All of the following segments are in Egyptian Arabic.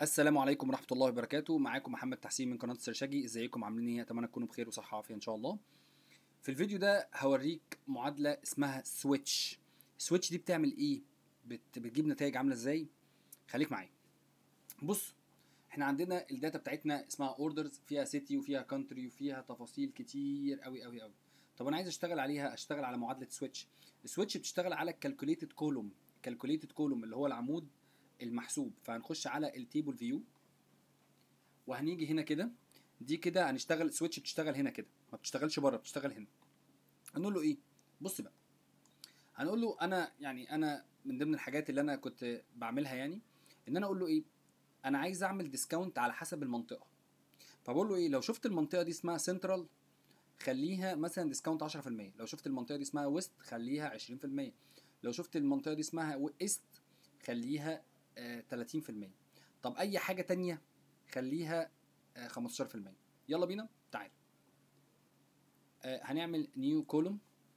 السلام عليكم ورحمة الله وبركاته معاكم محمد تحسين من قناة السرشاجي ازيكم عاملين ايه اتمنى تكونوا بخير وصحة وعافية ان شاء الله في الفيديو ده هوريك معادلة اسمها سويتش سويتش دي بتعمل ايه بت... بتجيب نتائج عاملة ازاي خليك معايا بص احنا عندنا الداتا بتاعتنا اسمها اوردرز فيها سيتي وفيها كونتري وفيها تفاصيل كتير قوي قوي قوي طب انا عايز اشتغل عليها اشتغل على معادلة سويتش السويتش بتشتغل على الكالكوليتد كولوم كالكوليتد كولوم اللي هو العمود المحسوب فهنخش على التيبل فيو وهنيجي هنا كده دي كده هنشتغل سويتش بتشتغل هنا كده ما بتشتغلش بره بتشتغل هنا هنقول له ايه بص بقى هنقول له انا يعني انا من ضمن الحاجات اللي انا كنت بعملها يعني ان انا اقول له ايه انا عايز اعمل ديسكاونت على حسب المنطقه فبقول له ايه لو شفت المنطقه دي اسمها سنترال خليها مثلا ديسكاونت 10% لو شفت المنطقه دي اسمها ويست خليها 20% لو شفت المنطقه دي اسمها ايست خليها آه 30% طب اي حاجه تانية خليها آه 15% يلا بينا تعال آه هنعمل نيو كولوم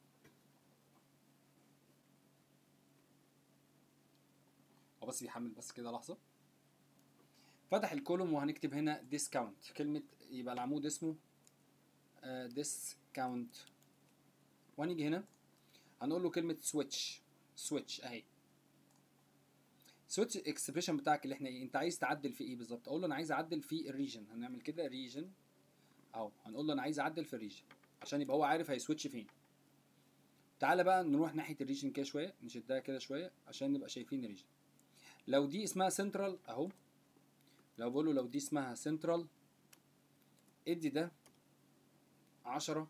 هو بس بيحمل بس كده لحظه فتح الكولوم وهنكتب هنا ديسكاونت كلمه يبقى العمود اسمه ديسكاونت وهنيجي هنا هنقول له كلمه سويتش سويتش اهي سويتش اكسبريشن بتاعك اللي احنا ايه انت عايز تعدل في ايه بالظبط اقول له انا عايز اعدل في الريجن هنعمل كده ريجن اهو هنقول له انا عايز اعدل في الريجن عشان يبقى هو عارف هيسويتش فين تعالى بقى نروح ناحيه الريجن كده شويه نشدها كده شويه عشان نبقى شايفين الريجن لو دي اسمها سنترال اهو لو بقول له لو دي اسمها سنترال ادي ده 10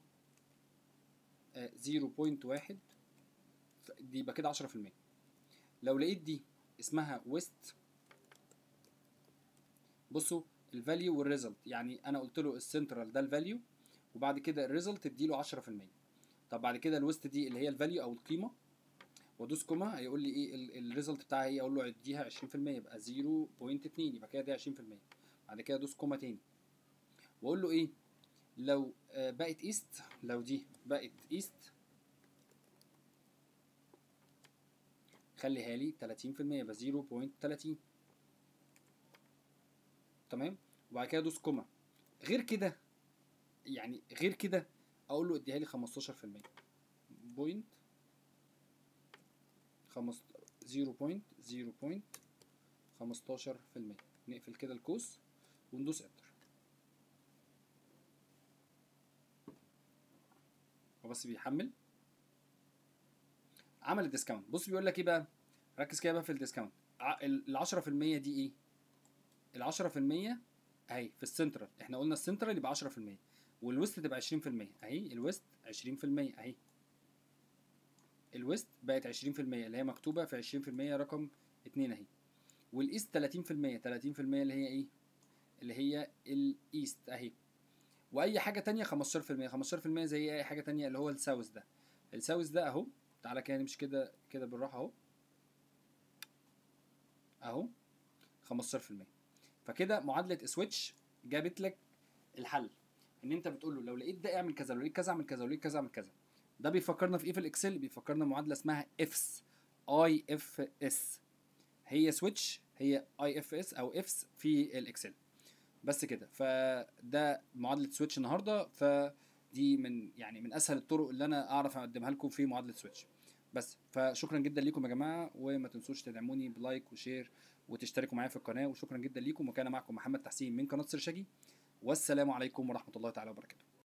0.1 دي يبقى كده 10% لو لقيت دي اسمها ويست بصوا الفاليو والريزلت يعني انا قلت له السنترال ده الفاليو وبعد كده الريزلت اديله 10% طب بعد كده الويست دي اللي هي الفاليو او القيمه وادوس كوما هيقول لي ايه الريزلت بتاعها ايه اقول له اديها 20% يبقى 0.2 يبقى كده دي 20% بعد كده ادوس كوما تاني واقول له ايه لو بقت ايست لو دي بقت ايست خليها لي 30% يبقى 0.30 تمام وبعد كده ادوس كوما غير كده يعني غير كده اقول له اديها لي 15% بوينت 0.0.15% نقفل كده القوس وندوس انتر هو بس بيحمل عمل الديسكاونت بص بيقول لك ايه بقى ركز كده بقى في الديسكاونت ال 10% دي ايه ال 10% اهي في السنترال احنا قلنا السنترال يبقى 10% والويست تبقى 20% اهي الويست 20% اهي الويست بقت 20% اللي هي مكتوبه في 20% رقم 2 اهي والايست 30% 30% اللي هي ايه اللي هي الايست اهي واي حاجه تانية 15% 15% زي اي حاجه تانية اللي هو الساوث ده الساوث ده اهو تعالى كده نمشي كده كده بالراحه اهو اهو 15% فكده معادله سويتش جابت لك الحل ان انت بتقول له لو لقيت ده اعمل كذا لو لقيت كذا اعمل كذا لو لقيت كذا اعمل كذا ده بيفكرنا في ايه في الاكسل بيفكرنا معادله اسمها افس اي اف اس هي سويتش هي اي اف اس او افس في الاكسل بس كده فده معادله سويتش النهارده فدي من يعني من اسهل الطرق اللي انا اعرف اقدمها لكم في معادله سويتش بس فشكرا جدا ليكم يا جماعه وما تنسوش تدعموني بلايك وشير وتشتركوا معايا في القناه وشكرا جدا ليكم وكان معكم محمد تحسين من قناه سرشاجي والسلام عليكم ورحمه الله تعالى وبركاته